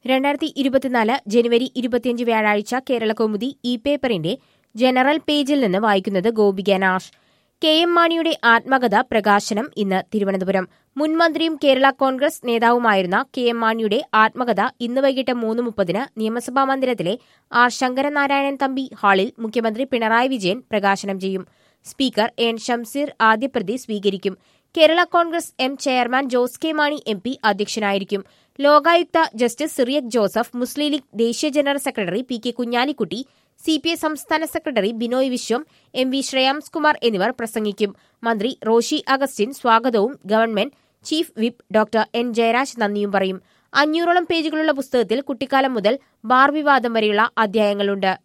രണ്ടായിരത്തി ഇരുപത്തിനാല് ജനുവരി ഇരുപത്തിയഞ്ച് വ്യാഴാഴ്ച കേരള കൗമുദി ഇ പേപ്പറിന്റെ ജനറൽ പേജിൽ നിന്ന് വായിക്കുന്നത് ഗോപിക നാഷ് കെ എം മാണിയുടെ ആത്മകഥ പ്രകാശനം ഇന്ന് തിരുവനന്തപുരം മുൻ മന്ത്രിയും കേരള കോൺഗ്രസ് നേതാവുമായിരുന്ന കെ എം മാണിയുടെ ആത്മകഥ ഇന്ന് വൈകിട്ട് മൂന്ന് മുപ്പതിന് നിയമസഭാ മന്ദിരത്തിലെ ആർ ശങ്കരനാരായണൻ തമ്പി ഹാളിൽ മുഖ്യമന്ത്രി പിണറായി വിജയൻ പ്രകാശനം ചെയ്യും സ്പീക്കർ എൻ ഷംസീർ ആദ്യപ്രതി സ്വീകരിക്കും Kerala Congress M chairman Jose K Mani M P അധ്യക്ഷനായിരിക്കും ലോകായുക്ത ജസ്റ്റിസ് സിറിയക് ജോസഫ് മുസ്ലിം ലീഗ് ദേശീയ general secretary P K Kunhalikutty C P I സംസ്ഥാന secretary Binoy Viswam M V Sreyams Kumar എന്നിവർ പ്രസംഗിക്കും മന്ത്രി റോഷി അഗസ്റ്റിൻ സ്വാഗതവും government chief whip doctor N Jayaraj നന്ദിയും പറയും അഞ്ഞൂറോളം പേജുകളുള്ള പുസ്തകത്തിൽ കുട്ടിക്കാലം മുതൽ ബാർ വിവാദം വരെയുള്ള അധ്യായങ്ങളുണ്ട്